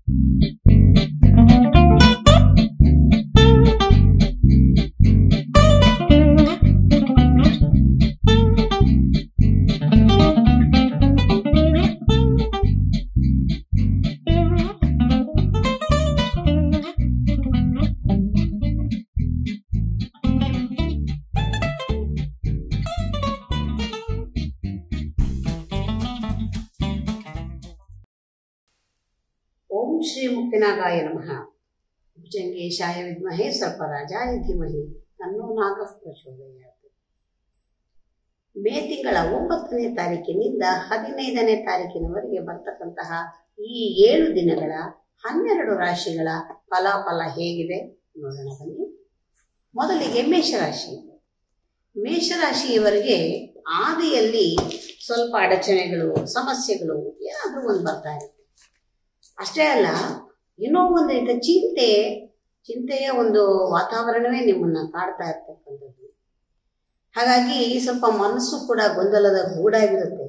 ಓಂ ಶ್ರೀ ಮುಕ್ತಿನಾಗಾಯ ನಮಃ ಭುಜಂಗೇಶಾಯ ವಿದ್ಮಹೇ ಸರ್ಪರಾಜಾಯ ಧೀಮಹಿ ತನ್ನೋ ನಾಗಃ ಪ್ರಚೋದಯಾತ್ ಮೇ ತಿಂಗಳ ಒಂಬತ್ತನೇ ತಾರೀಕಿನಿಂದ ಹದಿನೈದನೇ ತಾರೀಕಿನವರೆಗೆ ಬರ್ತಕ್ಕಂತಹ ಈ ಏಳು ದಿನಗಳ ಹನ್ನೆರಡು ರಾಶಿಗಳ ಫಲಾಫಲ ಹೇಗಿದೆ ನೋಡೋಣ ಬನ್ನಿ ಮೊದಲಿಗೆ ಮೇಷರಾಶಿ ಮೇಷರಾಶಿಯವರಿಗೆ ಆದಿಯಲ್ಲಿ ಸ್ವಲ್ಪ ಅಡಚಣೆಗಳು ಸಮಸ್ಯೆಗಳು ಏನಾದರೂ ಒಂದು ಬರ್ತಾ ಇರುತ್ತೆ ಅಷ್ಟೇ ಅಲ್ಲ ಏನೋ ಒಂದು ರೀತಿಯ ಚಿಂತೆ ಚಿಂತೆಯ ಒಂದು ವಾತಾವರಣವೇ ನಿಮ್ಮನ್ನ ಕಾಡ್ತಾ ಇರ್ತಕ್ಕಂಥದ್ದು ಹಾಗಾಗಿ ಸ್ವಲ್ಪ ಮನಸ್ಸು ಕೂಡ ಗೊಂದಲದ ಗೂಡಾಗಿರುತ್ತೆ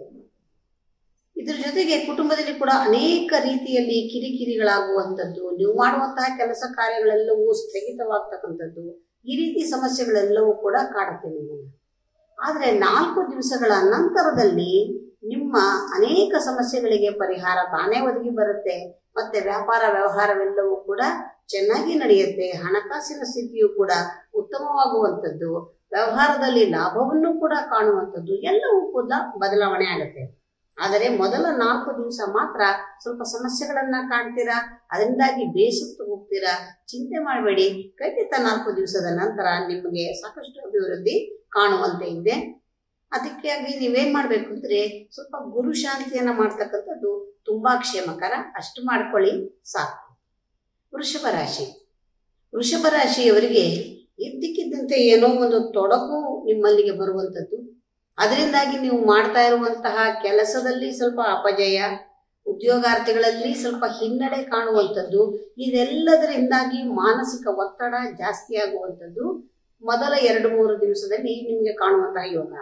ಇದ್ರ ಜೊತೆಗೆ ಕುಟುಂಬದಲ್ಲಿ ಕೂಡ ಅನೇಕ ರೀತಿಯಲ್ಲಿ ಕಿರಿಕಿರಿಗಳಾಗುವಂಥದ್ದು ನೀವು ಮಾಡುವಂತಹ ಕೆಲಸ ಕಾರ್ಯಗಳೆಲ್ಲವೂ ಸ್ಥಗಿತವಾಗ್ತಕ್ಕಂಥದ್ದು ಈ ರೀತಿ ಸಮಸ್ಯೆಗಳೆಲ್ಲವೂ ಕೂಡ ಕಾಡುತ್ತೆ ನಿಮ್ಮನ್ನು ಆದರೆ ನಾಲ್ಕು ದಿವಸಗಳ ನಂತರದಲ್ಲಿ ನಿಮ್ಮ ಅನೇಕ ಸಮಸ್ಯೆಗಳಿಗೆ ಪರಿಹಾರ ತಾನೇ ಒದಗಿ ಬರುತ್ತೆ ಮತ್ತೆ ವ್ಯಾಪಾರ ವ್ಯವಹಾರವೆಲ್ಲವೂ ಕೂಡ ಚೆನ್ನಾಗಿ ನಡೆಯುತ್ತೆ ಹಣಕಾಸಿನ ಸ್ಥಿತಿಯು ಕೂಡ ಉತ್ತಮವಾಗುವಂಥದ್ದು ವ್ಯವಹಾರದಲ್ಲಿ ಲಾಭವನ್ನು ಕೂಡ ಕಾಣುವಂಥದ್ದು ಎಲ್ಲವೂ ಕೂಡ ಬದಲಾವಣೆ ಆಗುತ್ತೆ ಆದರೆ ಮೊದಲ ನಾಲ್ಕು ದಿವಸ ಮಾತ್ರ ಸ್ವಲ್ಪ ಸಮಸ್ಯೆಗಳನ್ನ ಕಾಣ್ತೀರಾ ಅದರಿಂದಾಗಿ ಬೇಸತ್ತು ಹೋಗ್ತೀರಾ ಚಿಂತೆ ಮಾಡಬೇಡಿ ಖಂಡಿತ ನಾಲ್ಕು ದಿವಸದ ನಂತರ ನಿಮಗೆ ಸಾಕಷ್ಟು ಅಭಿವೃದ್ಧಿ ಕಾಣುವಂತೆ ಇದೆ ಅದಕ್ಕಾಗಿ ನೀವೇನ್ ಮಾಡ್ಬೇಕು ಅಂದ್ರೆ ಸ್ವಲ್ಪ ಗುರು ಶಾಂತಿಯನ್ನ ಮಾಡ್ತಕ್ಕಂಥದ್ದು ತುಂಬಾ ಕ್ಷೇಮಕರ ಅಷ್ಟು ಮಾಡ್ಕೊಳ್ಳಿ ಸಾಕು ವೃಷಭ ರಾಶಿ ವೃಷಭ ರಾಶಿಯವರಿಗೆ ಇದ್ದಕ್ಕಿದ್ದಂತೆ ಏನೋ ಒಂದು ತೊಡಕು ನಿಮ್ಮಲ್ಲಿಗೆ ಬರುವಂಥದ್ದು ಅದರಿಂದಾಗಿ ನೀವು ಮಾಡ್ತಾ ಇರುವಂತಹ ಕೆಲಸದಲ್ಲಿ ಸ್ವಲ್ಪ ಅಪಜಯ ಉದ್ಯೋಗಾರ್ಥಿಗಳಲ್ಲಿ ಸ್ವಲ್ಪ ಹಿನ್ನಡೆ ಕಾಣುವಂಥದ್ದು ಇದೆಲ್ಲದರಿಂದಾಗಿ ಮಾನಸಿಕ ಒತ್ತಡ ಜಾಸ್ತಿ ಆಗುವಂಥದ್ದು ಮೊದಲ ಎರಡು ಮೂರು ದಿವಸದಲ್ಲಿ ನಿಮಗೆ ಕಾಣುವಂತಹ ಯೋಗ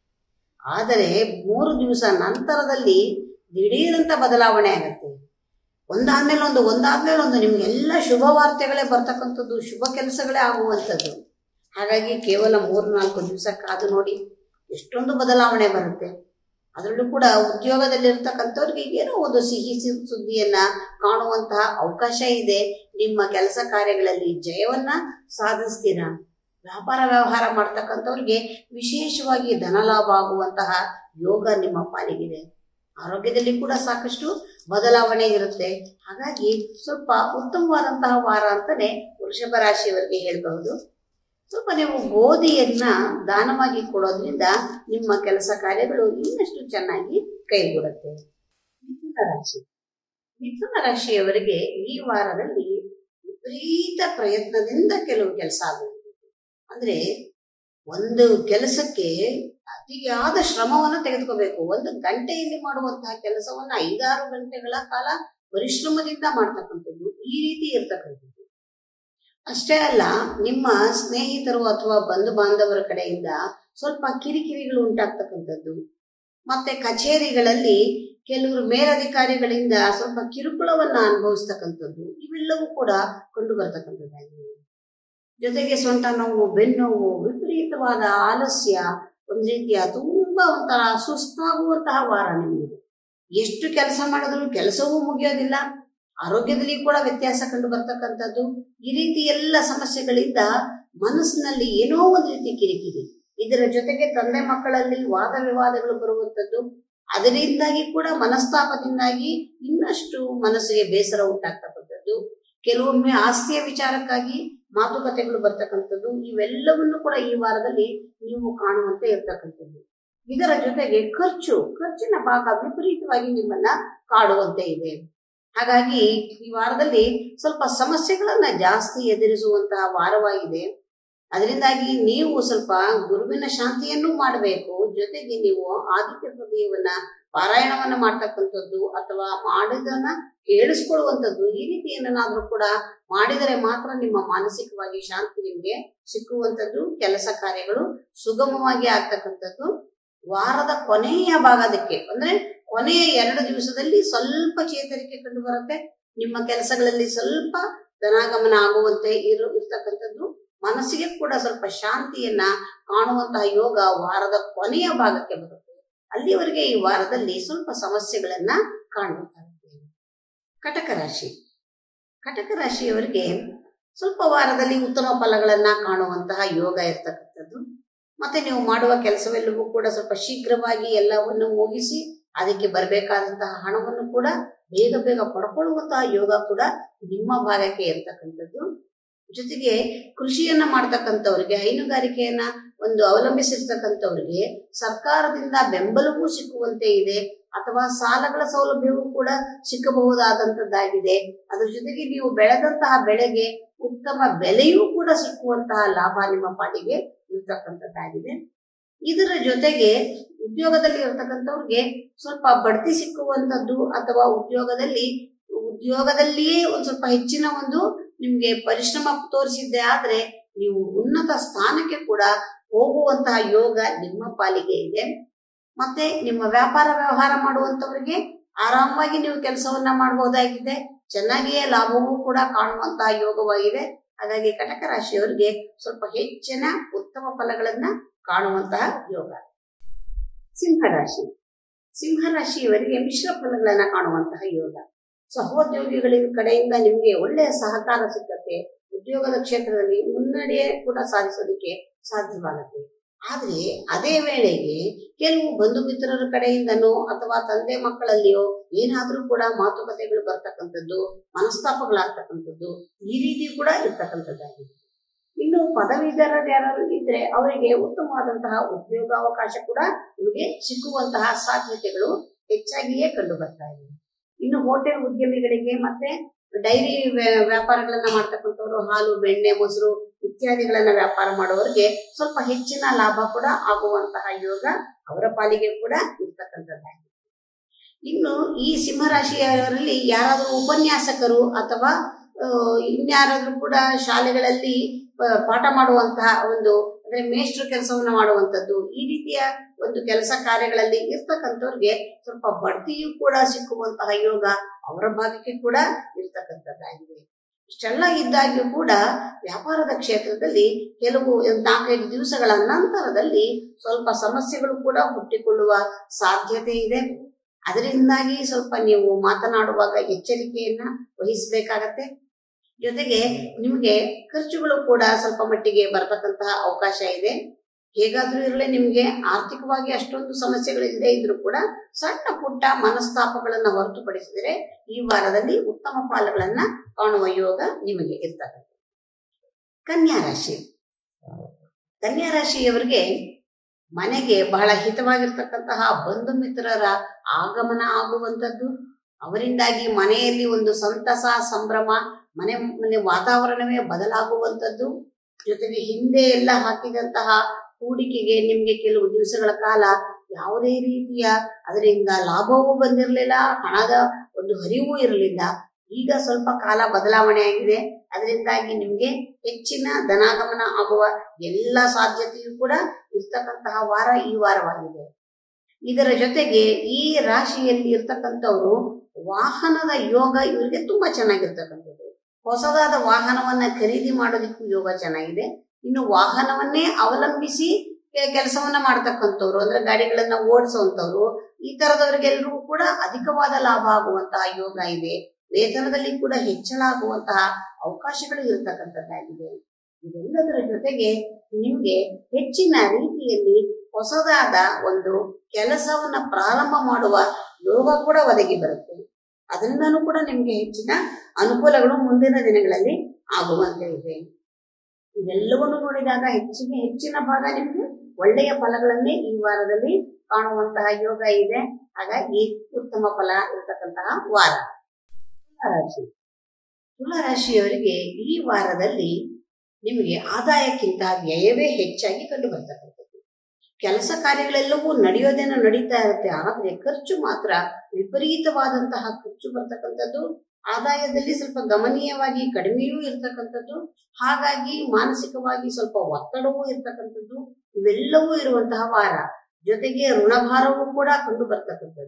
ಆದರೆ ಮೂರು ದಿವಸ ನಂತರದಲ್ಲಿ ದಿಢೀರಂತ ಬದಲಾವಣೆ ಆಗುತ್ತೆ ಒಂದಾದ್ಮೇಲೆ ಒಂದು ಒಂದಾದ್ಮೇಲೆ ಒಂದು ನಿಮ್ಗೆಲ್ಲ ಶುಭ ವಾರ್ತೆಗಳೇ ಬರ್ತಕ್ಕಂಥದ್ದು ಶುಭ ಕೆಲಸಗಳೇ ಆಗುವಂಥದ್ದು ಹಾಗಾಗಿ ಕೇವಲ ಮೂರು ನಾಲ್ಕು ದಿವಸ ಕಾದು ನೋಡಿ ಎಷ್ಟೊಂದು ಬದಲಾವಣೆ ಬರುತ್ತೆ ಅದರಲ್ಲೂ ಕೂಡ ಉದ್ಯೋಗದಲ್ಲಿರ್ತಕ್ಕಂಥವ್ರಿಗೆ ಏನೋ ಒಂದು ಸಿಹಿ ಸಿ- ಸುದ್ದಿಯನ್ನ ಕಾಣುವಂತಹ ಅವಕಾಶ ಇದೆ ನಿಮ್ಮ ಕೆಲಸ ಕಾರ್ಯಗಳಲ್ಲಿ ಜಯವನ್ನ ಸಾಧಿಸ್ತೀರಾ ವ್ಯಾಪಾರ ವ್ಯವಹಾರ ಮಾಡ್ತಕ್ಕಂಥವ್ರಿಗೆ ವಿಶೇಷವಾಗಿ ಧನಲಾಭ ಆಗುವಂತಹ ಯೋಗ ನಿಮ್ಮ ಪಾಲಿಗಿದೆ ಆರೋಗ್ಯದಲ್ಲಿ ಕೂಡ ಸಾಕಷ್ಟು ಬದಲಾವಣೆ ಇರುತ್ತೆ ಹಾಗಾಗಿ ಸ್ವಲ್ಪ ಉತ್ತಮವಾದಂತಹ ವಾರ ಅಂತಾನೆ ವೃಷಭ ರಾಶಿಯವರಿಗೆ ಹೇಳಬಹುದು ಸ್ವಲ್ಪ ನೀವು ಗೋಧಿಯನ್ನ ದಾನವಾಗಿ ಕೊಡೋದ್ರಿಂದ ನಿಮ್ಮ ಕೆಲಸ ಕಾರ್ಯಗಳು ಇನ್ನಷ್ಟು ಚೆನ್ನಾಗಿ ಕೈಗೂಡುತ್ತೆ ಮಿಥುನ ರಾಶಿ ಮಿಥುನ ರಾಶಿಯವರಿಗೆ ಈ ವಾರದಲ್ಲಿ ವಿಪರೀತ ಪ್ರಯತ್ನದಿಂದ ಕೆಲವು ಕೆಲಸ ಆಗುವುದು ಅಂದ್ರೆ ಒಂದು ಕೆಲಸಕ್ಕೆ ಅತಿಯಾದ ಶ್ರಮವನ್ನ ತೆಗೆದುಕೋಬೇಕು ಒಂದು ಗಂಟೆಯಲ್ಲಿ ಮಾಡುವಂತಹ ಕೆಲಸವನ್ನ ಐದಾರು ಗಂಟೆಗಳ ಕಾಲ ಪರಿಶ್ರಮದಿಂದ ಮಾಡ್ತಕ್ಕಂಥದ್ದು ಈ ರೀತಿ ಇರ್ತಕ್ಕಂಥದ್ದು ಅಷ್ಟೇ ಅಲ್ಲ ನಿಮ್ಮ ಸ್ನೇಹಿತರು ಅಥವಾ ಬಂಧು ಬಾಂಧವರ ಕಡೆಯಿಂದ ಸ್ವಲ್ಪ ಕಿರಿಕಿರಿಗಳು ಉಂಟಾಗ್ತಕ್ಕಂಥದ್ದು ಮತ್ತೆ ಕಚೇರಿಗಳಲ್ಲಿ ಕೆಲವರು ಮೇಲಧಿಕಾರಿಗಳಿಂದ ಸ್ವಲ್ಪ ಕಿರುಕುಳವನ್ನ ಅನುಭವಿಸ್ತಕ್ಕಂಥದ್ದು ಇವೆಲ್ಲವೂ ಕೂಡ ಕಂಡು ಬರ್ತಕ್ಕಂಥದ್ದಾಗಿದೆ ಜೊತೆಗೆ ಸೊಂಟ ನೋವು ಬೆನ್ನೋವು ವಿಪರೀತವಾದ ಆಲಸ್ಯ ಒಂದ್ ರೀತಿಯ ತುಂಬಾ ಒಂಥರ ಸುಸ್ತಾಗುವಂತಹ ವಾರ ನಿಮಗೆ ಎಷ್ಟು ಕೆಲಸ ಮಾಡಿದ್ರು ಕೆಲಸವೂ ಮುಗಿಯೋದಿಲ್ಲ ಆರೋಗ್ಯದಲ್ಲಿ ಕೂಡ ವ್ಯತ್ಯಾಸ ಕಂಡು ಬರ್ತಕ್ಕಂಥದ್ದು ಈ ರೀತಿ ಎಲ್ಲ ಸಮಸ್ಯೆಗಳಿಂದ ಮನಸ್ಸಿನಲ್ಲಿ ಏನೋ ಒಂದು ರೀತಿ ಕಿರಿಕಿರಿ ಇದರ ಜೊತೆಗೆ ತಂದೆ ಮಕ್ಕಳಲ್ಲಿ ವಾದ ವಿವಾದಗಳು ಬರುವಂಥದ್ದು ಅದರಿಂದಾಗಿ ಕೂಡ ಮನಸ್ತಾಪದಿಂದಾಗಿ ಇನ್ನಷ್ಟು ಮನಸ್ಸಿಗೆ ಬೇಸರ ಉಂಟಾಗ್ತಕ್ಕಂಥದ್ದು ಕೆಲವೊಮ್ಮೆ ಆಸ್ತಿಯ ವಿಚಾರಕ್ಕಾಗಿ ಮಾತುಕತೆಗಳು ಬರ್ತಕ್ಕಂಥದ್ದು ಇವೆಲ್ಲವನ್ನು ಕೂಡ ಈ ವಾರದಲ್ಲಿ ನೀವು ಕಾಣುವಂತೆ ಇರ್ತಕ್ಕಂಥದ್ದು ಇದರ ಜೊತೆಗೆ ಖರ್ಚು ಖರ್ಚಿನ ಭಾಗ ವಿಪರೀತವಾಗಿ ನಿಮ್ಮನ್ನ ಕಾಡುವಂತೆ ಇದೆ ಹಾಗಾಗಿ ಈ ವಾರದಲ್ಲಿ ಸ್ವಲ್ಪ ಸಮಸ್ಯೆಗಳನ್ನ ಜಾಸ್ತಿ ಎದುರಿಸುವಂತಹ ವಾರವಾಗಿದೆ ಅದರಿಂದಾಗಿ ನೀವು ಸ್ವಲ್ಪ ಗುರುವಿನ ಶಾಂತಿಯನ್ನು ಮಾಡಬೇಕು ಜೊತೆಗೆ ನೀವು ಆದಿತ್ಯ ಹೃದಯವನ್ನ ಪಾರಾಯಣವನ್ನ ಮಾಡ್ತಕ್ಕಂಥದ್ದು ಅಥವಾ ಮಾಡಿದನ್ನ ಕೇಳಿಸ್ಕೊಳ್ಳುವಂಥದ್ದು ಈ ರೀತಿ ಏನನ್ನಾದ್ರೂ ಕೂಡ ಮಾಡಿದರೆ ಮಾತ್ರ ನಿಮ್ಮ ಮಾನಸಿಕವಾಗಿ ಶಾಂತಿ ನಿಮಗೆ ಸಿಕ್ಕುವಂಥದ್ದು ಕೆಲಸ ಕಾರ್ಯಗಳು ಸುಗಮವಾಗಿ ಆಗ್ತಕ್ಕಂಥದ್ದು ವಾರದ ಕೊನೆಯ ಭಾಗದಕ್ಕೆ ಅಂದ್ರೆ ಕೊನೆಯ ಎರಡು ದಿವಸದಲ್ಲಿ ಸ್ವಲ್ಪ ಚೇತರಿಕೆ ಕಂಡು ಬರುತ್ತೆ ನಿಮ್ಮ ಕೆಲಸಗಳಲ್ಲಿ ಸ್ವಲ್ಪ ಧನಾಗಮನ ಆಗುವಂತೆ ಇರು ಇರ್ತಕ್ಕಂಥದ್ದು ಮನಸ್ಸಿಗೆ ಕೂಡ ಸ್ವಲ್ಪ ಶಾಂತಿಯನ್ನ ಕಾಣುವಂತಹ ಯೋಗ ವಾರದ ಕೊನೆಯ ಭಾಗಕ್ಕೆ ಬರುತ್ತೆ ಅಲ್ಲಿವರೆಗೆ ಈ ವಾರದಲ್ಲಿ ಸ್ವಲ್ಪ ಸಮಸ್ಯೆಗಳನ್ನ ಕಾಣಬೇಕಾಗುತ್ತೆ ಕಟಕ ರಾಶಿ ಕಟಕ ರಾಶಿಯವರಿಗೆ ಸ್ವಲ್ಪ ವಾರದಲ್ಲಿ ಉತ್ತಮ ಫಲಗಳನ್ನ ಕಾಣುವಂತಹ ಯೋಗ ಇರ್ತಕ್ಕಂಥದ್ದು ಮತ್ತೆ ನೀವು ಮಾಡುವ ಕೆಲಸವೆಲ್ಲವೂ ಕೂಡ ಸ್ವಲ್ಪ ಶೀಘ್ರವಾಗಿ ಎಲ್ಲವನ್ನು ಮುಗಿಸಿ ಅದಕ್ಕೆ ಬರಬೇಕಾದಂತಹ ಹಣವನ್ನು ಕೂಡ ಬೇಗ ಬೇಗ ಪಡ್ಕೊಳ್ಳುವಂತಹ ಯೋಗ ಕೂಡ ನಿಮ್ಮ ಭಾಗಕ್ಕೆ ಇರ್ತಕ್ಕಂಥದ್ದು ಜೊತೆಗೆ ಕೃಷಿಯನ್ನ ಮಾಡ್ತಕ್ಕಂಥವ್ರಿಗೆ ಹೈನುಗಾರಿಕೆಯನ್ನ ಒಂದು ಅವಲಂಬಿಸಿರ್ತಕ್ಕಂಥವ್ರಿಗೆ ಸರ್ಕಾರದಿಂದ ಬೆಂಬಲವೂ ಸಿಕ್ಕುವಂತೆ ಇದೆ ಅಥವಾ ಸಾಲಗಳ ಸೌಲಭ್ಯವೂ ಕೂಡ ಸಿಕ್ಕಬಹುದಾದಂತದ್ದಾಗಿದೆ ಅದ್ರ ಜೊತೆಗೆ ನೀವು ಬೆಳೆದಂತಹ ಬೆಳೆಗೆ ಉತ್ತಮ ಬೆಲೆಯೂ ಕೂಡ ಸಿಕ್ಕುವಂತಹ ಲಾಭ ನಿಮ್ಮ ಪಾಲಿಗೆ ಇರ್ತಕ್ಕಂಥದ್ದಾಗಿದೆ ಇದರ ಜೊತೆಗೆ ಉದ್ಯೋಗದಲ್ಲಿ ಇರ್ತಕ್ಕಂಥವ್ರಿಗೆ ಸ್ವಲ್ಪ ಬಡ್ತಿ ಸಿಕ್ಕುವಂಥದ್ದು ಅಥವಾ ಉದ್ಯೋಗದಲ್ಲಿ ಉದ್ಯೋಗದಲ್ಲಿಯೇ ಒಂದು ಸ್ವಲ್ಪ ಹೆಚ್ಚಿನ ಒಂದು ನಿಮ್ಗೆ ಪರಿಶ್ರಮ ತೋರಿಸಿದ್ದೆ ಆದ್ರೆ ನೀವು ಉನ್ನತ ಸ್ಥಾನಕ್ಕೆ ಕೂಡ ಹೋಗುವಂತಹ ಯೋಗ ನಿಮ್ಮ ಪಾಲಿಗೆ ಇದೆ ಮತ್ತೆ ನಿಮ್ಮ ವ್ಯಾಪಾರ ವ್ಯವಹಾರ ಮಾಡುವಂತವರಿಗೆ ಆರಾಮವಾಗಿ ನೀವು ಕೆಲಸವನ್ನ ಮಾಡಬಹುದಾಗಿದೆ ಚೆನ್ನಾಗಿಯೇ ಲಾಭವೂ ಕೂಡ ಕಾಣುವಂತಹ ಯೋಗವಾಗಿದೆ ಹಾಗಾಗಿ ಕಟಕ ರಾಶಿಯವರಿಗೆ ಸ್ವಲ್ಪ ಹೆಚ್ಚಿನ ಉತ್ತಮ ಫಲಗಳನ್ನ ಕಾಣುವಂತಹ ಯೋಗ ಸಿಂಹರಾಶಿ ಸಿಂಹರಾಶಿಯವರಿಗೆ ಮಿಶ್ರ ಫಲಗಳನ್ನ ಕಾಣುವಂತಹ ಯೋಗ ಸಹೋದ್ಯೋಗಿಗಳ ಕಡೆಯಿಂದ ನಿಮಗೆ ಒಳ್ಳೆಯ ಸಹಕಾರ ಸಿಕ್ಕತ್ತೆ ಉದ್ಯೋಗದ ಕ್ಷೇತ್ರದಲ್ಲಿ ಮುನ್ನಡೆ ಕೂಡ ಸಾಧಿಸೋದಕ್ಕೆ ಸಾಧ್ಯವಾಗುತ್ತೆ ಆದ್ರೆ ಅದೇ ವೇಳೆಗೆ ಕೆಲವು ಬಂಧು ಮಿತ್ರರ ಕಡೆಯಿಂದನೋ ಅಥವಾ ತಂದೆ ಮಕ್ಕಳಲ್ಲಿಯೋ ಏನಾದ್ರೂ ಕೂಡ ಮಾತುಕತೆಗಳು ಬರ್ತಕ್ಕಂಥದ್ದು ಮನಸ್ತಾಪಗಳಾಗ್ತಕ್ಕಂಥದ್ದು ಈ ರೀತಿ ಕೂಡ ಇರ್ತಕ್ಕಂಥದ್ದಾಗಿದೆ ಇನ್ನು ಪದವೀಧರರು ಯಾರು ಇದ್ರೆ ಅವರಿಗೆ ಉತ್ತಮವಾದಂತಹ ಉದ್ಯೋಗಾವಕಾಶ ಕೂಡ ನಿಮಗೆ ಸಿಕ್ಕುವಂತಹ ಸಾಧ್ಯತೆಗಳು ಹೆಚ್ಚಾಗಿಯೇ ಕಂಡು ಬರ್ತಾ ಇದೆ ಇನ್ನು ಹೋಟೆಲ್ ಉದ್ಯಮಿಗಳಿಗೆ ಮತ್ತೆ ಡೈರಿ ವ್ಯಾಪಾರಗಳನ್ನ ಮಾಡ್ತಕ್ಕಂಥವ್ರು ಹಾಲು ಬೆಣ್ಣೆ ಮೊಸರು ಇತ್ಯಾದಿಗಳನ್ನ ವ್ಯಾಪಾರ ಮಾಡುವವರಿಗೆ ಸ್ವಲ್ಪ ಹೆಚ್ಚಿನ ಲಾಭ ಕೂಡ ಆಗುವಂತಹ ಯೋಗ ಅವರ ಪಾಲಿಗೆ ಕೂಡ ಇರ್ತಕ್ಕಂಥದ್ದಾಗಿದೆ ಇನ್ನು ಈ ಸಿಂಹರಾಶಿಯವರಲ್ಲಿ ಯಾರಾದರೂ ಉಪನ್ಯಾಸಕರು ಅಥವಾ ಇನ್ಯಾರಾದ್ರೂ ಕೂಡ ಶಾಲೆಗಳಲ್ಲಿ ಪಾಠ ಮಾಡುವಂತಹ ಒಂದು ಅಂದ್ರೆ ಮೇಷ್ಟ್ರ ಕೆಲಸವನ್ನ ಮಾಡುವಂತದ್ದು ಈ ರೀತಿಯ ಒಂದು ಕೆಲಸ ಕಾರ್ಯಗಳಲ್ಲಿ ಇರ್ತಕ್ಕಂಥವ್ರಿಗೆ ಸ್ವಲ್ಪ ಬಡ್ತಿಯೂ ಕೂಡ ಸಿಕ್ಕುವಂತಹ ಯೋಗ ಅವರ ಭಾಗಕ್ಕೆ ಕೂಡ ಇರ್ತಕ್ಕಂಥದ್ದಾಗಿದೆ ಇಷ್ಟೆಲ್ಲ ಇದ್ದಾಗ್ಯೂ ಕೂಡ ವ್ಯಾಪಾರದ ಕ್ಷೇತ್ರದಲ್ಲಿ ಕೆಲವು ನಾಲ್ಕೈದು ದಿವಸಗಳ ನಂತರದಲ್ಲಿ ಸ್ವಲ್ಪ ಸಮಸ್ಯೆಗಳು ಕೂಡ ಹುಟ್ಟಿಕೊಳ್ಳುವ ಸಾಧ್ಯತೆ ಇದೆ ಅದರಿಂದಾಗಿ ಸ್ವಲ್ಪ ನೀವು ಮಾತನಾಡುವಾಗ ಎಚ್ಚರಿಕೆಯನ್ನ ವಹಿಸಬೇಕಾಗತ್ತೆ ಜೊತೆಗೆ ನಿಮಗೆ ಖರ್ಚುಗಳು ಕೂಡ ಸ್ವಲ್ಪ ಮಟ್ಟಿಗೆ ಬರತಕ್ಕಂತಹ ಅವಕಾಶ ಇದೆ ಹೇಗಾದ್ರೂ ಇರಲಿ ನಿಮಗೆ ಆರ್ಥಿಕವಾಗಿ ಅಷ್ಟೊಂದು ಸಮಸ್ಯೆಗಳಿಲ್ಲದೆ ಇದ್ರೂ ಕೂಡ ಸಣ್ಣ ಪುಟ್ಟ ಮನಸ್ತಾಪಗಳನ್ನ ಹೊರತುಪಡಿಸಿದರೆ ಈ ವಾರದಲ್ಲಿ ಉತ್ತಮ ಫಲಗಳನ್ನ ಕಾಣುವ ಯೋಗ ನಿಮಗೆ ಇರ್ತಕ್ಕಂಥ ಕನ್ಯಾ ರಾಶಿ ಕನ್ಯಾ ರಾಶಿಯವರಿಗೆ ಮನೆಗೆ ಬಹಳ ಹಿತವಾಗಿರ್ತಕ್ಕಂತಹ ಬಂಧು ಮಿತ್ರರ ಆಗಮನ ಆಗುವಂಥದ್ದು ಅವರಿಂದಾಗಿ ಮನೆಯಲ್ಲಿ ಒಂದು ಸಂತಸ ಸಂಭ್ರಮ ಮನೆ ಮನೆ ವಾತಾವರಣವೇ ಬದಲಾಗುವಂಥದ್ದು ಜೊತೆಗೆ ಹಿಂದೆ ಎಲ್ಲ ಹಾಕಿದಂತಹ ಹೂಡಿಕೆಗೆ ನಿಮ್ಗೆ ಕೆಲವು ದಿವಸಗಳ ಕಾಲ ಯಾವುದೇ ರೀತಿಯ ಅದರಿಂದ ಲಾಭವೂ ಬಂದಿರಲಿಲ್ಲ ಹಣದ ಒಂದು ಹರಿವು ಇರಲಿಲ್ಲ ಈಗ ಸ್ವಲ್ಪ ಕಾಲ ಬದಲಾವಣೆ ಆಗಿದೆ ಅದರಿಂದಾಗಿ ನಿಮ್ಗೆ ಹೆಚ್ಚಿನ ಧನಾಗಮನ ಆಗುವ ಎಲ್ಲ ಸಾಧ್ಯತೆಯೂ ಕೂಡ ಇರ್ತಕ್ಕಂತಹ ವಾರ ಈ ವಾರವಾಗಿದೆ ಇದರ ಜೊತೆಗೆ ಈ ರಾಶಿಯಲ್ಲಿ ಇರ್ತಕ್ಕಂಥವ್ರು ವಾಹನದ ಯೋಗ ಇವರಿಗೆ ತುಂಬಾ ಚೆನ್ನಾಗಿರ್ತಕ್ಕಂಥದ್ದು ಹೊಸದಾದ ವಾಹನವನ್ನ ಖರೀದಿ ಮಾಡೋದಕ್ಕೂ ಯೋಗ ಚೆನ್ನಾಗಿದೆ ಇನ್ನು ವಾಹನವನ್ನೇ ಅವಲಂಬಿಸಿ ಕೆಲಸವನ್ನ ಮಾಡ್ತಕ್ಕಂಥವ್ರು ಅಂದ್ರೆ ಗಾಡಿಗಳನ್ನ ಓಡಿಸುವಂತವ್ರು ಈ ತರದವರಿಗೆಲ್ಲರಿಗೂ ಕೂಡ ಅಧಿಕವಾದ ಲಾಭ ಆಗುವಂತಹ ಯೋಗ ಇದೆ ವೇತನದಲ್ಲಿ ಕೂಡ ಹೆಚ್ಚಳ ಆಗುವಂತಹ ಅವಕಾಶಗಳು ಇರತಕ್ಕಂಥದ್ದಾಗಿದೆ ಇದೆಲ್ಲದರ ಜೊತೆಗೆ ನಿಮ್ಗೆ ಹೆಚ್ಚಿನ ರೀತಿಯಲ್ಲಿ ಹೊಸದಾದ ಒಂದು ಕೆಲಸವನ್ನ ಪ್ರಾರಂಭ ಮಾಡುವ ಯೋಗ ಕೂಡ ಒದಗಿ ಬರುತ್ತೆ ಅದರಿಂದನೂ ಕೂಡ ನಿಮ್ಗೆ ಹೆಚ್ಚಿನ ಅನುಕೂಲಗಳು ಮುಂದಿನ ದಿನಗಳಲ್ಲಿ ಆಗುವಂತೆ ಇದೆ ಇದೆಲ್ಲವನ್ನು ನೋಡಿದಾಗ ಹೆಚ್ಚಿನ ಹೆಚ್ಚಿನ ಭಾಗ ನಿಮ್ಗೆ ಒಳ್ಳೆಯ ಫಲಗಳನ್ನೇ ಈ ವಾರದಲ್ಲಿ ಕಾಣುವಂತಹ ಯೋಗ ಇದೆ ಹಾಗಾಗಿ ಉತ್ತಮ ಫಲ ಇರತಕ್ಕಂತಹ ವಾರ ತುಲಾರಾಶಿ ತುಲಾರಾಶಿಯವರಿಗೆ ಈ ವಾರದಲ್ಲಿ ನಿಮಗೆ ಆದಾಯಕ್ಕಿಂತ ವ್ಯಯವೇ ಹೆಚ್ಚಾಗಿ ಕಂಡು ಬರ್ತಕ್ಕಂಥದ್ದು ಕೆಲಸ ಕಾರ್ಯಗಳೆಲ್ಲವೂ ನಡೆಯೋದೇನೋ ನಡೀತಾ ಇರುತ್ತೆ ಆದ್ರೆ ಖರ್ಚು ಮಾತ್ರ ವಿಪರೀತವಾದಂತಹ ಖರ್ಚು ಬರ್ತಕ್ಕಂಥದ್ದು ಆದಾಯದಲ್ಲಿ ಸ್ವಲ್ಪ ಗಮನೀಯವಾಗಿ ಕಡಿಮೆಯೂ ಇರ್ತಕ್ಕಂಥದ್ದು ಹಾಗಾಗಿ ಮಾನಸಿಕವಾಗಿ ಸ್ವಲ್ಪ ಒತ್ತಡವೂ ಇರ್ತಕ್ಕಂಥದ್ದು ಇವೆಲ್ಲವೂ ಇರುವಂತಹ ವಾರ ಜೊತೆಗೆ ಋಣಭಾರವೂ ಕೂಡ ಕಂಡು ಬರ್ತಕ್ಕಂಥದ್ದು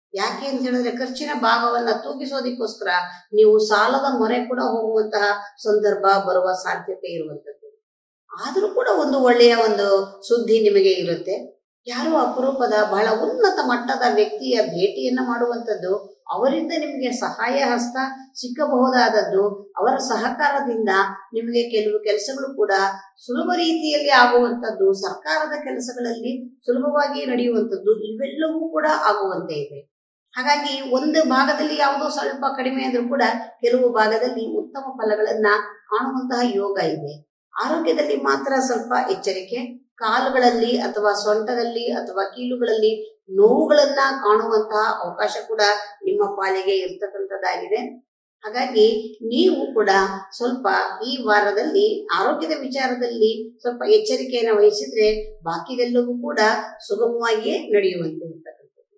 ಯಾಕೆ ಅಂತ ಹೇಳಿದ್ರೆ ಖರ್ಚಿನ ಭಾಗವನ್ನ ತೂಗಿಸೋದಕ್ಕೋಸ್ಕರ ನೀವು ಸಾಲದ ಮೊರೆ ಕೂಡ ಹೋಗುವಂತಹ ಸಂದರ್ಭ ಬರುವ ಸಾಧ್ಯತೆ ಇರುವಂತದ್ದು ಆದರೂ ಕೂಡ ಒಂದು ಒಳ್ಳೆಯ ಒಂದು ಸುದ್ದಿ ನಿಮಗೆ ಇರುತ್ತೆ ಯಾರೋ ಅಪರೂಪದ ಬಹಳ ಉನ್ನತ ಮಟ್ಟದ ವ್ಯಕ್ತಿಯ ಭೇಟಿಯನ್ನ ಮಾಡುವಂಥದ್ದು ಅವರಿಂದ ನಿಮಗೆ ಸಹಾಯ ಹಸ್ತ ಸಿಕ್ಕಬಹುದಾದದ್ದು ಅವರ ಸಹಕಾರದಿಂದ ನಿಮಗೆ ಕೆಲವು ಕೆಲಸಗಳು ಕೂಡ ಸುಲಭ ರೀತಿಯಲ್ಲಿ ಆಗುವಂಥದ್ದು ಸರ್ಕಾರದ ಕೆಲಸಗಳಲ್ಲಿ ಸುಲಭವಾಗಿ ನಡೆಯುವಂಥದ್ದು ಇವೆಲ್ಲವೂ ಕೂಡ ಆಗುವಂತೆ ಇದೆ ಹಾಗಾಗಿ ಒಂದು ಭಾಗದಲ್ಲಿ ಯಾವುದೋ ಸ್ವಲ್ಪ ಕಡಿಮೆ ಆದ್ರೂ ಕೂಡ ಕೆಲವು ಭಾಗದಲ್ಲಿ ಉತ್ತಮ ಫಲಗಳನ್ನ ಕಾಣುವಂತಹ ಯೋಗ ಇದೆ ಆರೋಗ್ಯದಲ್ಲಿ ಮಾತ್ರ ಸ್ವಲ್ಪ ಎಚ್ಚರಿಕೆ ಕಾಲುಗಳಲ್ಲಿ ಅಥವಾ ಸೊಂಟದಲ್ಲಿ ಅಥವಾ ಕೀಲುಗಳಲ್ಲಿ ನೋವುಗಳನ್ನ ಕಾಣುವಂತಹ ಅವಕಾಶ ಕೂಡ ನಿಮ್ಮ ಪಾಲಿಗೆ ಇರ್ತಕ್ಕಂಥದ್ದಾಗಿದೆ ಹಾಗಾಗಿ ನೀವು ಕೂಡ ಸ್ವಲ್ಪ ಈ ವಾರದಲ್ಲಿ ಆರೋಗ್ಯದ ವಿಚಾರದಲ್ಲಿ ಸ್ವಲ್ಪ ಎಚ್ಚರಿಕೆಯನ್ನು ವಹಿಸಿದ್ರೆ ಬಾಕಿದೆಲ್ಲವೂ ಕೂಡ ಸುಗಮವಾಗಿಯೇ ನಡೆಯುವಂತೆ ಇರ್ತಕ್ಕಂಥದ್ದು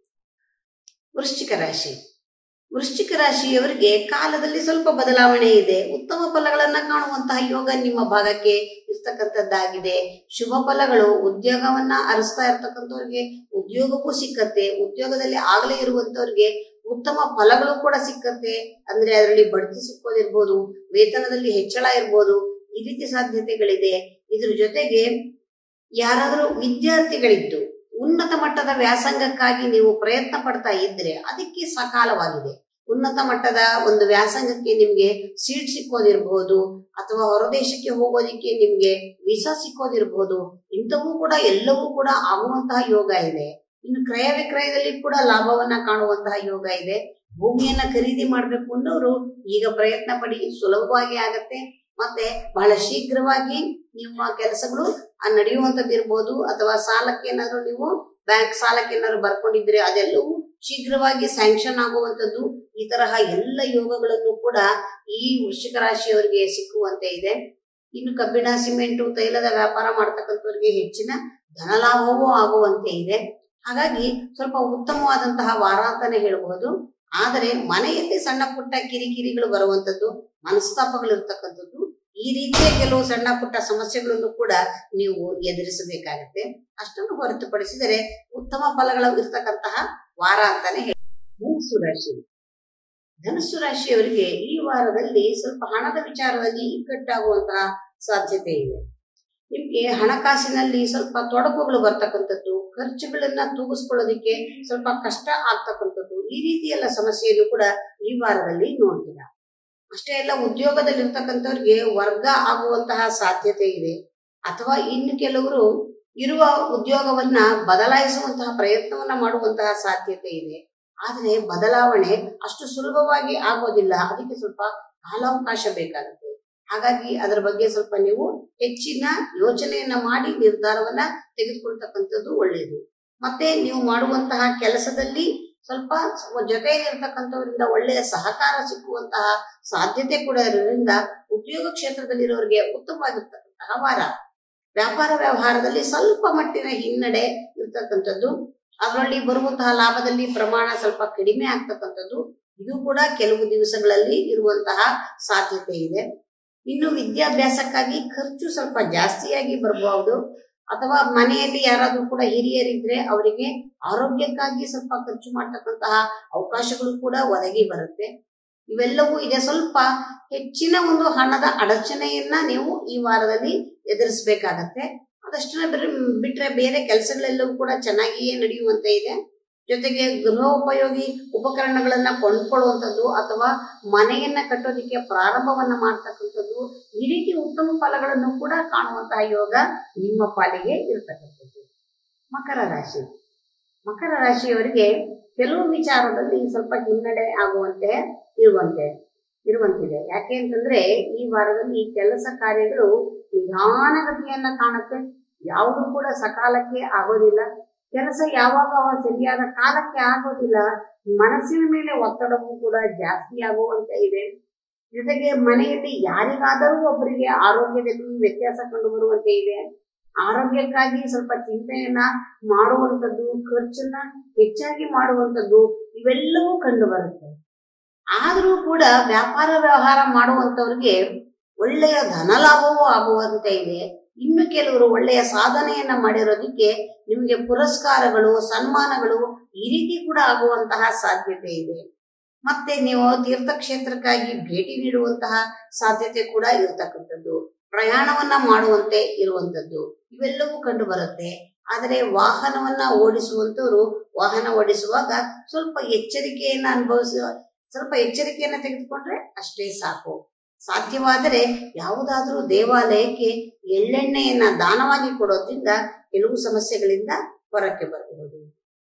ವೃಶ್ಚಿಕ ರಾಶಿ ವೃಶ್ಚಿಕ ರಾಶಿಯವರಿಗೆ ಕಾಲದಲ್ಲಿ ಸ್ವಲ್ಪ ಬದಲಾವಣೆ ಇದೆ ಉತ್ತಮ ಫಲಗಳನ್ನ ಕಾಣುವಂತಹ ಯೋಗ ನಿಮ್ಮ ಭಾಗಕ್ಕೆ ಇರ್ತಕ್ಕಂಥದ್ದಾಗಿದೆ ಶುಭ ಫಲಗಳು ಉದ್ಯೋಗವನ್ನ ಅರಸ್ತಾ ಇರ್ತಕ್ಕಂಥವ್ರಿಗೆ ಉದ್ಯೋಗಕ್ಕೂ ಸಿಕ್ಕತ್ತೆ ಉದ್ಯೋಗದಲ್ಲಿ ಆಗಲೇ ಇರುವಂತವ್ರಿಗೆ ಉತ್ತಮ ಫಲಗಳು ಕೂಡ ಸಿಕ್ಕತ್ತೆ ಅಂದ್ರೆ ಅದರಲ್ಲಿ ಬಡ್ತಿ ಸಿಕ್ಕೋದಿರ್ಬೋದು ವೇತನದಲ್ಲಿ ಹೆಚ್ಚಳ ಇರ್ಬೋದು ಈ ರೀತಿ ಸಾಧ್ಯತೆಗಳಿದೆ ಇದ್ರ ಜೊತೆಗೆ ಯಾರಾದರೂ ವಿದ್ಯಾರ್ಥಿಗಳಿದ್ದು ಉನ್ನತ ಮಟ್ಟದ ವ್ಯಾಸಂಗಕ್ಕಾಗಿ ನೀವು ಪ್ರಯತ್ನ ಪಡ್ತಾ ಇದ್ರೆ ಅದಕ್ಕೆ ಸಕಾಲವಾಗಿದೆ ಉನ್ನತ ಮಟ್ಟದ ಒಂದು ವ್ಯಾಸಂಗಕ್ಕೆ ನಿಮ್ಗೆ ಸೀಟ್ ಸಿಕ್ಕೋದಿರ್ಬಹುದು ಅಥವಾ ಹೊರದೇಶಕ್ಕೆ ಹೋಗೋದಿಕ್ಕೆ ನಿಮ್ಗೆ ವೀಸಾ ಸಿಕ್ಕೋದಿರ್ಬಹುದು ಇಂಥವೂ ಕೂಡ ಎಲ್ಲವೂ ಕೂಡ ಆಗುವಂತಹ ಯೋಗ ಇದೆ ಇನ್ನು ಕ್ರಯ ವಿಕ್ರಯದಲ್ಲಿ ಕೂಡ ಲಾಭವನ್ನ ಕಾಣುವಂತಹ ಯೋಗ ಇದೆ ಭೂಮಿಯನ್ನ ಖರೀದಿ ಮಾಡ್ಬೇಕು ಅನ್ನೋರು ಈಗ ಪ್ರಯತ್ನ ಪಡಿ ಸುಲಭವಾಗಿ ಆಗತ್ತೆ ಮತ್ತೆ ಬಹಳ ಶೀಘ್ರವಾಗಿ ನಿಮ್ಮ ಕೆಲಸಗಳು ನಡೆಯುವಂತದ್ದು ಇರ್ಬೋದು ಅಥವಾ ಸಾಲಕ್ಕೆ ಏನಾದ್ರು ನೀವು ಬ್ಯಾಂಕ್ ಸಾಲಕ್ಕೆ ಏನಾದ್ರು ಬರ್ಕೊಂಡಿದ್ರೆ ಅದೆಲ್ಲವೂ ಶೀಘ್ರವಾಗಿ ಸ್ಯಾಂಕ್ಷನ್ ಆಗುವಂತದ್ದು ಈ ತರಹ ಎಲ್ಲ ಯೋಗಗಳನ್ನು ಕೂಡ ಈ ವೃಶ್ಚಿಕ ರಾಶಿಯವರಿಗೆ ಸಿಕ್ಕುವಂತೆ ಇದೆ ಇನ್ನು ಕಬ್ಬಿಣ ಸಿಮೆಂಟು ತೈಲದ ವ್ಯಾಪಾರ ಮಾಡ್ತಕ್ಕಂಥವ್ರಿಗೆ ಹೆಚ್ಚಿನ ಧನಲಾಭವೂ ಆಗುವಂತೆ ಇದೆ ಹಾಗಾಗಿ ಸ್ವಲ್ಪ ಉತ್ತಮವಾದಂತಹ ವಾರ ಅಂತಾನೆ ಹೇಳ್ಬಹುದು ಆದರೆ ಮನೆಯಲ್ಲಿ ಸಣ್ಣ ಪುಟ್ಟ ಕಿರಿಕಿರಿಗಳು ಬರುವಂತದ್ದು ಮನಸ್ತಾಪಗಳು ಇರ್ತಕ್ಕಂಥದ್ದು ಈ ರೀತಿಯ ಕೆಲವು ಸಣ್ಣ ಪುಟ್ಟ ಸಮಸ್ಯೆಗಳನ್ನು ಕೂಡ ನೀವು ಎದುರಿಸಬೇಕಾಗತ್ತೆ ಅಷ್ಟನ್ನು ಹೊರತುಪಡಿಸಿದರೆ ಉತ್ತಮ ಫಲಗಳು ಇರ್ತಕ್ಕಂತಹ ವಾರ ಅಂತಾನೆ ಹೇಳಿ ಧನಸ್ಸು ರಾಶಿ ಧನಸ್ಸು ರಾಶಿಯವರಿಗೆ ಈ ವಾರದಲ್ಲಿ ಸ್ವಲ್ಪ ಹಣದ ವಿಚಾರದಲ್ಲಿ ಇಕ್ಕಟ್ಟಾಗುವಂತಹ ಸಾಧ್ಯತೆ ಇದೆ ನಿಮ್ಗೆ ಹಣಕಾಸಿನಲ್ಲಿ ಸ್ವಲ್ಪ ತೊಡಕುಗಳು ಬರ್ತಕ್ಕಂಥದ್ದು ಖರ್ಚುಗಳನ್ನ ತೂಗಿಸ್ಕೊಳ್ಳೋದಿಕ್ಕೆ ಸ್ವಲ್ಪ ಕಷ್ಟ ಆಗ್ತಕ್ಕಂಥದ್ದು ಈ ರೀತಿ ಎಲ್ಲ ಸಮಸ್ಯೆಯನ್ನು ಕೂಡ ಈ ವಾರದಲ್ಲಿ ನೋಡ್ತೀರಾ ಅಷ್ಟೇ ಅಲ್ಲ ಉದ್ಯೋಗದಲ್ಲಿ ಇರ್ತಕ್ಕಂಥವ್ರಿಗೆ ವರ್ಗ ಆಗುವಂತಹ ಸಾಧ್ಯತೆ ಇದೆ ಅಥವಾ ಇನ್ನು ಕೆಲವರು ಇರುವ ಉದ್ಯೋಗವನ್ನ ಬದಲಾಯಿಸುವಂತಹ ಪ್ರಯತ್ನವನ್ನ ಮಾಡುವಂತಹ ಸಾಧ್ಯತೆ ಇದೆ ಆದರೆ ಬದಲಾವಣೆ ಅಷ್ಟು ಸುಲಭವಾಗಿ ಆಗೋದಿಲ್ಲ ಅದಕ್ಕೆ ಸ್ವಲ್ಪ ಕಾಲಾವಕಾಶ ಬೇಕಾಗುತ್ತೆ ಹಾಗಾಗಿ ಅದರ ಬಗ್ಗೆ ಸ್ವಲ್ಪ ನೀವು ಹೆಚ್ಚಿನ ಯೋಚನೆಯನ್ನ ಮಾಡಿ ನಿರ್ಧಾರವನ್ನ ತೆಗೆದುಕೊಳ್ತಕ್ಕಂಥದ್ದು ಒಳ್ಳೆಯದು ಮತ್ತೆ ನೀವು ಮಾಡುವಂತಹ ಕೆಲಸದಲ್ಲಿ ಸ್ವಲ್ಪ ಜೊತೆಯಲ್ಲಿರ್ತಕ್ಕಂಥವರಿಂದ ಒಳ್ಳೆಯ ಸಹಕಾರ ಸಿಕ್ಕುವಂತಹ ಸಾಧ್ಯತೆ ಕೂಡ ಇರೋದ್ರಿಂದ ಉದ್ಯೋಗ ಕ್ಷೇತ್ರದಲ್ಲಿರೋರಿಗೆ ಉತ್ತಮವಾಗಿರ್ತಕ್ಕಂತಹ ವಾರ ವ್ಯಾಪಾರ ವ್ಯವಹಾರದಲ್ಲಿ ಸ್ವಲ್ಪ ಮಟ್ಟಿನ ಹಿನ್ನಡೆ ಇರ್ತಕ್ಕಂಥದ್ದು ಅದರಲ್ಲಿ ಬರುವಂತಹ ಲಾಭದಲ್ಲಿ ಪ್ರಮಾಣ ಸ್ವಲ್ಪ ಕಡಿಮೆ ಆಗ್ತಕ್ಕಂಥದ್ದು ಇದು ಕೂಡ ಕೆಲವು ದಿವಸಗಳಲ್ಲಿ ಇರುವಂತಹ ಸಾಧ್ಯತೆ ಇದೆ ಇನ್ನು ವಿದ್ಯಾಭ್ಯಾಸಕ್ಕಾಗಿ ಖರ್ಚು ಸ್ವಲ್ಪ ಜಾಸ್ತಿಯಾಗಿ ಬರಬಹುದು ಅಥವಾ ಮನೆಯಲ್ಲಿ ಯಾರಾದ್ರೂ ಕೂಡ ಹಿರಿಯರಿದ್ರೆ ಅವರಿಗೆ ಆರೋಗ್ಯಕ್ಕಾಗಿ ಸ್ವಲ್ಪ ಖರ್ಚು ಮಾಡ್ತಕ್ಕಂತಹ ಅವಕಾಶಗಳು ಕೂಡ ಒದಗಿ ಬರುತ್ತೆ ಇವೆಲ್ಲವೂ ಇದೆ ಸ್ವಲ್ಪ ಹೆಚ್ಚಿನ ಒಂದು ಹಣದ ಅಡಚಣೆಯನ್ನ ನೀವು ಈ ವಾರದಲ್ಲಿ ಎದುರಿಸಬೇಕಾಗತ್ತೆ ಅದಷ್ಟನ್ನ ಬಿಟ್ರೆ ಬೇರೆ ಕೆಲಸಗಳೆಲ್ಲವೂ ಕೂಡ ಚೆನ್ನಾಗಿಯೇ ನಡೆಯುವಂತೆ ಇದೆ ಜೊತೆಗೆ ಗೃಹೋಪಯೋಗಿ ಉಪಕರಣಗಳನ್ನ ಕೊಂಡ್ಕೊಳ್ಳುವಂಥದ್ದು ಅಥವಾ ಮನೆಯನ್ನ ಕಟ್ಟೋದಿಕ್ಕೆ ಪ್ರಾರಂಭವನ್ನ ಮಾಡ್ತಕ್ಕಂಥದ್ದು ಈ ರೀತಿ ಉತ್ತಮ ಫಲಗಳನ್ನು ಕೂಡ ಕಾಣುವಂತಹ ಯೋಗ ನಿಮ್ಮ ಪಾಲಿಗೆ ಇರತಕ್ಕಂಥದ್ದು ಮಕರ ರಾಶಿ ಮಕರ ರಾಶಿಯವರಿಗೆ ಕೆಲವು ವಿಚಾರದಲ್ಲಿ ಸ್ವಲ್ಪ ಹಿನ್ನಡೆ ಆಗುವಂತೆ ಇರುವಂತೆ ಇರುವಂತಿದೆ ಯಾಕೆ ಅಂತಂದ್ರೆ ಈ ವಾರದಲ್ಲಿ ಕೆಲಸ ಕಾರ್ಯಗಳು ನಿಧಾನಗತಿಯನ್ನ ಕಾಣುತ್ತೆ ಯಾವುದು ಕೂಡ ಸಕಾಲಕ್ಕೆ ಆಗೋದಿಲ್ಲ ಕೆಲಸ ಯಾವಾಗ ಸರಿಯಾದ ಕಾಲಕ್ಕೆ ಆಗೋದಿಲ್ಲ ಮನಸ್ಸಿನ ಮೇಲೆ ಒತ್ತಡವೂ ಕೂಡ ಜಾಸ್ತಿ ಆಗುವಂತೆ ಇದೆ ಜೊತೆಗೆ ಮನೆಯಲ್ಲಿ ಯಾರಿಗಾದರೂ ಒಬ್ಬರಿಗೆ ಆರೋಗ್ಯದಲ್ಲಿ ವ್ಯತ್ಯಾಸ ಕಂಡು ಬರುವಂತೆ ಇದೆ ಆರೋಗ್ಯಕ್ಕಾಗಿ ಸ್ವಲ್ಪ ಚಿಂತೆಯನ್ನ ಮಾಡುವಂಥದ್ದು ಖರ್ಚನ್ನ ಹೆಚ್ಚಾಗಿ ಮಾಡುವಂಥದ್ದು ಇವೆಲ್ಲವೂ ಕಂಡು ಬರುತ್ತೆ ಆದರೂ ಕೂಡ ವ್ಯಾಪಾರ ವ್ಯವಹಾರ ಮಾಡುವಂತವ್ರಿಗೆ ಒಳ್ಳೆಯ ಧನಲಾಭವೂ ಆಗುವಂತೆ ಇದೆ ಇನ್ನು ಕೆಲವರು ಒಳ್ಳೆಯ ಸಾಧನೆಯನ್ನ ಮಾಡಿರೋದಕ್ಕೆ ನಿಮಗೆ ಪುರಸ್ಕಾರಗಳು ಸನ್ಮಾನಗಳು ಈ ರೀತಿ ಕೂಡ ಆಗುವಂತಹ ಸಾಧ್ಯತೆ ಇದೆ ಮತ್ತೆ ನೀವು ತೀರ್ಥಕ್ಷೇತ್ರಕ್ಕಾಗಿ ಭೇಟಿ ನೀಡುವಂತಹ ಸಾಧ್ಯತೆ ಕೂಡ ಇರತಕ್ಕಂಥದ್ದು ಪ್ರಯಾಣವನ್ನ ಮಾಡುವಂತೆ ಇರುವಂತದ್ದು ಇವೆಲ್ಲವೂ ಕಂಡು ಬರುತ್ತೆ ಆದರೆ ವಾಹನವನ್ನ ಓಡಿಸುವಂತವರು ವಾಹನ ಓಡಿಸುವಾಗ ಸ್ವಲ್ಪ ಎಚ್ಚರಿಕೆಯನ್ನ ಅನುಭವಿಸುವ ಸ್ವಲ್ಪ ಎಚ್ಚರಿಕೆಯನ್ನ ತೆಗೆದುಕೊಂಡ್ರೆ ಅಷ್ಟೇ ಸಾಕು ಸಾಧ್ಯವಾದರೆ ಯಾವುದಾದರೂ ದೇವಾಲಯಕ್ಕೆ ಎಳ್ಳೆಣ್ಣೆಯನ್ನ ದಾನವಾಗಿ ಕೊಡೋದ್ರಿಂದ ಕೆಲವು ಸಮಸ್ಯೆಗಳಿಂದ ಹೊರಕ್ಕೆ ಬರಬಹುದು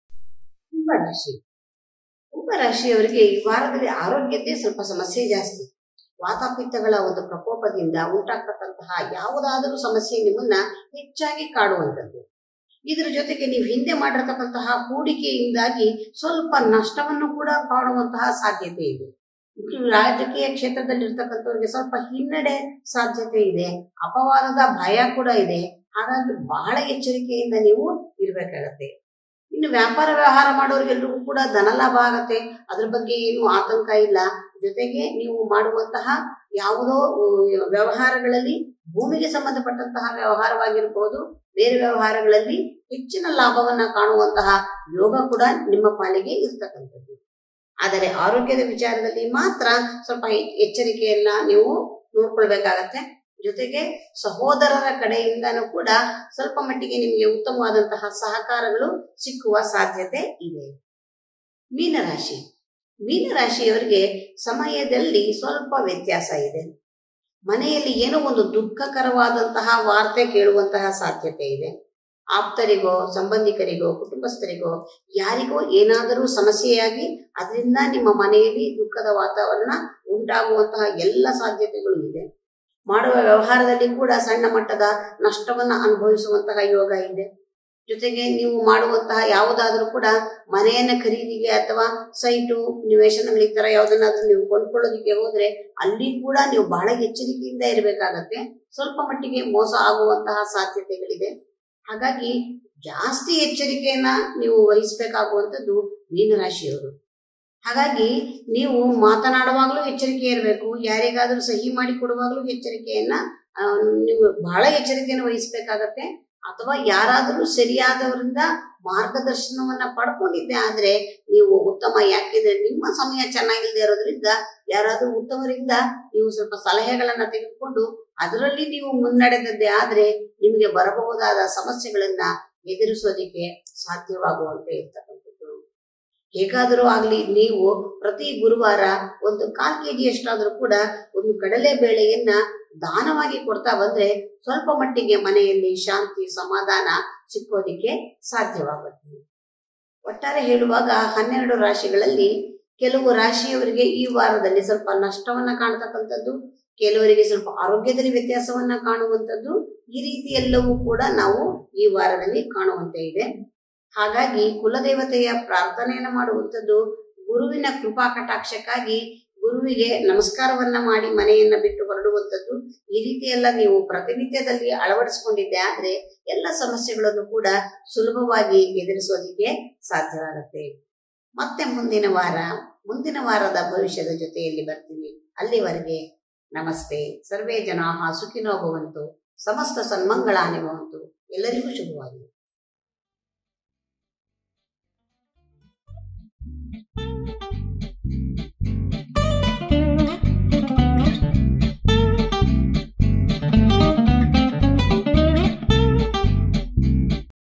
ಕುಂಭರಾಶಿ ಕುಂಭರಾಶಿಯವರಿಗೆ ಈ ವಾರದಲ್ಲಿ ಆರೋಗ್ಯದ್ದೇ ಸ್ವಲ್ಪ ಸಮಸ್ಯೆ ಜಾಸ್ತಿ ವಾತಾಪಿತ್ತಗಳ ಒಂದು ಪ್ರಕೋಪದಿಂದ ಉಂಟಾಗ್ತಕ್ಕಂತಹ ಯಾವುದಾದರೂ ಸಮಸ್ಯೆ ನಿಮ್ಮನ್ನ ಹೆಚ್ಚಾಗಿ ಕಾಡುವಂಥದ್ದು ಇದರ ಜೊತೆಗೆ ನೀವು ಹಿಂದೆ ಮಾಡಿರ್ತಕ್ಕಂತಹ ಹೂಡಿಕೆಯಿಂದಾಗಿ ಸ್ವಲ್ಪ ನಷ್ಟವನ್ನು ಕೂಡ ಕಾಣುವಂತಹ ಸಾಧ್ಯತೆ ಇದೆ ಇದು ರಾಜಕೀಯ ಕ್ಷೇತ್ರದಲ್ಲಿ ಇರ್ತಕ್ಕಂಥವ್ರಿಗೆ ಸ್ವಲ್ಪ ಹಿನ್ನಡೆ ಸಾಧ್ಯತೆ ಇದೆ ಅಪವಾದದ ಭಯ ಕೂಡ ಇದೆ ಹಾಗಾಗಿ ಬಹಳ ಎಚ್ಚರಿಕೆಯಿಂದ ನೀವು ಇರಬೇಕಾಗತ್ತೆ ಇನ್ನು ವ್ಯಾಪಾರ ವ್ಯವಹಾರ ಮಾಡೋರಿಗೆಲ್ರಿಗೂ ಕೂಡ ಧನಲಾಭ ಆಗತ್ತೆ ಅದ್ರ ಬಗ್ಗೆ ಏನು ಆತಂಕ ಇಲ್ಲ ಜೊತೆಗೆ ನೀವು ಮಾಡುವಂತಹ ಯಾವುದೋ ಉ- ವ್ಯವಹಾರಗಳಲ್ಲಿ ಭೂಮಿಗೆ ಸಂಬಂಧಪಟ್ಟಂತಹ ವ್ಯವಹಾರವಾಗಿರ್ಬೋದು ಬೇರೆ ವ್ಯವಹಾರಗಳಲ್ಲಿ ಹೆಚ್ಚಿನ ಲಾಭವನ್ನ ಕಾಣುವಂತಹ ಯೋಗ ಕೂಡ ನಿಮ್ಮ ಪಾಲಿಗೆ ಇರ್ತಕ್ಕಂಥದ್ದು ಆದರೆ ಆರೋಗ್ಯದ ವಿಚಾರದಲ್ಲಿ ಮಾತ್ರ ಸ್ವಲ್ಪ ಎ- ಎಚ್ಚರಿಕೆಯನ್ನ ನೀವು ನೋಡ್ಕೊಳ್ಬೇಕಾಗತ್ತೆ ಜೊತೆಗೆ ಸಹೋದರರ ಕಡೆಯಿಂದನೂ ಕೂಡ ಸ್ವಲ್ಪ ಮಟ್ಟಿಗೆ ನಿಮಗೆ ಉತ್ತಮವಾದಂತಹ ಸಹಕಾರಗಳು ಸಿಕ್ಕುವ ಸಾಧ್ಯತೆ ಇದೆ ಮೀನರಾಶಿ ಮೀನರಾಶಿಯವರಿಗೆ ಸಮಯದಲ್ಲಿ ಸ್ವಲ್ಪ ವ್ಯತ್ಯಾಸ ಇದೆ ಮನೆಯಲ್ಲಿ ಏನೋ ಒಂದು ದುಃಖಕರವಾದಂತಹ ವಾರ್ತೆ ಕೇಳುವಂತಹ ಸಾಧ್ಯತೆ ಇದೆ ಆಪ್ತರಿಗೋ ಸಂಬಂಧಿಕರಿಗೋ ಕುಟುಂಬಸ್ಥರಿಗೋ ಯಾರಿಗೋ ಏನಾದರೂ ಸಮಸ್ಯೆಯಾಗಿ ಅದರಿಂದ ನಿಮ್ಮ ಮನೆಯಲ್ಲಿ ದುಃಖದ ವಾತಾವರಣ ಉಂಟಾಗುವಂತಹ ಎಲ್ಲ ಸಾಧ್ಯತೆಗಳು ಇದೆ ಮಾಡುವ ವ್ಯವಹಾರದಲ್ಲಿ ಕೂಡ ಸಣ್ಣ ಮಟ್ಟದ ನಷ್ಟವನ್ನ ಅನುಭವಿಸುವಂತಹ ಯೋಗ ಇದೆ ಜೊತೆಗೆ ನೀವು ಮಾಡುವಂತಹ ಯಾವುದಾದ್ರೂ ಕೂಡ ಮನೆಯನ್ನ ಖರೀದಿಗೆ ಅಥವಾ ಸೈಟು ನಿವೇಶನಗಳು ಈ ತರ ಯಾವುದನ್ನಾದ್ರೂ ನೀವು ಕೊಂಡ್ಕೊಳ್ಳೋದಿಕ್ಕೆ ಹೋದ್ರೆ ಅಲ್ಲಿ ಕೂಡ ನೀವು ಬಹಳ ಎಚ್ಚರಿಕೆಯಿಂದ ಇರಬೇಕಾಗತ್ತೆ ಸ್ವಲ್ಪ ಮಟ್ಟಿಗೆ ಮೋಸ ಆಗುವಂತಹ ಸಾಧ್ಯತೆಗಳಿದೆ ಹಾಗಾಗಿ ಜಾಸ್ತಿ ಎಚ್ಚರಿಕೆಯನ್ನ ನೀವು ವಹಿಸಬೇಕಾಗುವಂಥದ್ದು ಮೀನರಾಶಿಯವರು ಹಾಗಾಗಿ ನೀವು ಮಾತನಾಡುವಾಗಲೂ ಎಚ್ಚರಿಕೆ ಇರಬೇಕು ಯಾರಿಗಾದರೂ ಸಹಿ ಮಾಡಿ ಕೊಡುವಾಗಲೂ ಎಚ್ಚರಿಕೆಯನ್ನ ಆ, ನೀವು ಬಹಳ ಎಚ್ಚರಿಕೆಯನ್ನು ವಹಿಸಬೇಕಾಗತ್ತೆ ಅಥವಾ ಯಾರಾದರೂ ಸರಿಯಾದವರಿಂದ ಮಾರ್ಗದರ್ಶನವನ್ನ ಪಡ್ಕೊಂಡಿದ್ದೆ ಆದ್ರೆ ನೀವು ಉತ್ತಮ ಯಾಕೆಂದ್ರೆ ನಿಮ್ಮ ಸಮಯ ಚೆನ್ನಾಗಿಲ್ಲದೆ ಇರೋದ್ರಿಂದ ಯಾರಾದರೂ ಉತ್ತಮರಿಂದ ನೀವು ಸ್ವಲ್ಪ ಸಲಹೆಗಳನ್ನ ತೆಗೆದುಕೊಂಡು ಅದರಲ್ಲಿ ನೀವು ಮುನ್ನಡೆದದ್ದೇ ಆದ್ರೆ ನಿಮಗೆ ಬರಬಹುದಾದ ಸಮಸ್ಯೆಗಳನ್ನ ಎದುರಿಸೋದಿಕ್ಕೆ ಸಾಧ್ಯವಾಗುವಂತೆ ಇರ್ತಕ್ಕಂಥದ್ದು ಹೇಗಾದರೂ ಆಗ್ಲಿ ನೀವು ಪ್ರತಿ ಗುರುವಾರ ಒಂದು ಕಾಲ್ ಕೆಜಿ ಅಷ್ಟಾದ್ರೂ ಕೂಡ ಒಂದು ಕಡಲೆ ಬೇಳೆಯನ್ನ ದಾನವಾಗಿ ಕೊಡ್ತಾ ಬಂದ್ರೆ ಸ್ವಲ್ಪ ಮಟ್ಟಿಗೆ ಮನೆಯಲ್ಲಿ ಶಾಂತಿ ಸಮಾಧಾನ ಸಿಕ್ಕೋದಿಕ್ಕೆ ಸಾಧ್ಯವಾಗುತ್ತೆ ಒಟ್ಟಾರೆ ಹೇಳುವಾಗ ಹನ್ನೆರಡು ರಾಶಿಗಳಲ್ಲಿ ಕೆಲವು ರಾಶಿಯವರಿಗೆ ಈ ವಾರದಲ್ಲಿ ಸ್ವಲ್ಪ ನಷ್ಟವನ್ನ ಕಾಣತಕ್ಕಂಥದ್ದು ಕೆಲವರಿಗೆ ಸ್ವಲ್ಪ ಆರೋಗ್ಯದಲ್ಲಿ ವ್ಯತ್ಯಾಸವನ್ನ ಕಾಣುವಂಥದ್ದು ಈ ರೀತಿ ಎಲ್ಲವೂ ಕೂಡ ನಾವು ಈ ವಾರದಲ್ಲಿ ಕಾಣುವಂತೆ ಇದೆ ಹಾಗಾಗಿ ಕುಲದೇವತೆಯ ಪ್ರಾರ್ಥನೆಯನ್ನ ಮಾಡುವಂಥದ್ದು ಗುರುವಿನ ಕೃಪಾ ಕಟಾಕ್ಷಕ್ಕಾಗಿ ಗುರುವಿಗೆ ನಮಸ್ಕಾರವನ್ನ ಮಾಡಿ ಮನೆಯನ್ನ ಬಿಟ್ಟು ಹೊರಡುವಂಥದ್ದು ಈ ರೀತಿ ಎಲ್ಲ ನೀವು ಪ್ರತಿನಿತ್ಯದಲ್ಲಿ ಅಳವಡಿಸಿಕೊಂಡಿದ್ದೆ ಆದ್ರೆ ಎಲ್ಲ ಸಮಸ್ಯೆಗಳನ್ನು ಕೂಡ ಸುಲಭವಾಗಿ ಎದುರಿಸೋದಿಕ್ಕೆ ಸಾಧ್ಯವಾಗುತ್ತೆ ಮತ್ತೆ ಮುಂದಿನ ವಾರ ಮುಂದಿನ ವಾರದ ಭವಿಷ್ಯದ ಜೊತೆಯಲ್ಲಿ ಬರ್ತೀವಿ ಅಲ್ಲಿವರೆಗೆ ನಮಸ್ತೆ ಸರ್ವೇ ಜನಾಹ ಸುಖಿನೋ ಭವಂತು ಸಮಸ್ತ ಸನ್ಮಂಗಳಾನಿ ಭವಂತು ಎಲ್ಲರಿಗೂ ಶುಭವಾಗಲಿ